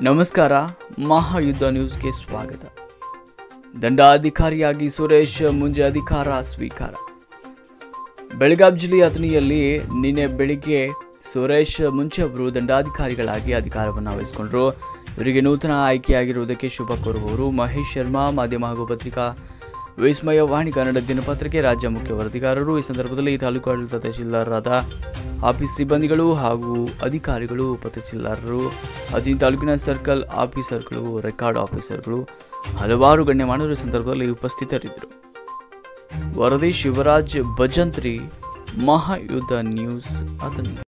ನಮಸ್ಕಾರ ಮಹಾಯುದ್ಧ ನ್ಯೂಸ್ಗೆ ಸ್ವಾಗತ ದಂಡಾಧಿಕಾರಿಯಾಗಿ ಸುರೇಶ್ ಮುಂಜೆ ಅಧಿಕಾರ ಸ್ವೀಕಾರ ಬೆಳಗಾವಿ ಜಿಲ್ಲೆಯ ಅಥಣಿಯಲ್ಲಿ ನಿನ್ನೆ ಬೆಳಿಗ್ಗೆ ಸುರೇಶ್ ಮುಂಚೆ ಅವರು ದಂಡಾಧಿಕಾರಿಗಳಾಗಿ ಅಧಿಕಾರವನ್ನು ವಹಿಸಿಕೊಂಡರು ಇವರಿಗೆ ನೂತನ ಆಯ್ಕೆಯಾಗಿರುವುದಕ್ಕೆ ಶುಭ ಕೋರುವವರು ಮಹೇಶ್ ಶರ್ಮಾ ಮಾಧ್ಯಮ ಹಾಗೂ ಪತ್ರಿಕಾ ವಿಸ್ಮಯ ವಾಣಿ ಕನ್ನಡ ದಿನಪತ್ರಿಕೆ ರಾಜ್ಯ ಮುಖ್ಯ ವರದಿಗಾರರು ಈ ಸಂದರ್ಭದಲ್ಲಿ ತಾಲೂಕು ಆಡಳಿತ ತಹಶೀಲ್ದಾರರಾದ ಆಫೀಸ್ ಸಿಬ್ಬಂದಿಗಳು ಹಾಗೂ ಅಧಿಕಾರಿಗಳು ಉಪ ತಹಶೀಲ್ದಾರರು ಅಧೀನ ತಾಲೂಕಿನ ಸರ್ಕಲ್ ಆಫೀಸರ್ಗಳು ರೆಕಾರ್ಡ್ ಆಫೀಸರ್ಗಳು ಹಲವಾರು ಗಣ್ಯಮಾನರು ಈ ಸಂದರ್ಭದಲ್ಲಿ ಉಪಸ್ಥಿತರಿದ್ದರು ವರದಿ ಶಿವರಾಜ್ ಭಜಂತ್ರಿ ಮಹಾಯುದ್ಧ ನ್ಯೂಸ್ ಅಥಣಿ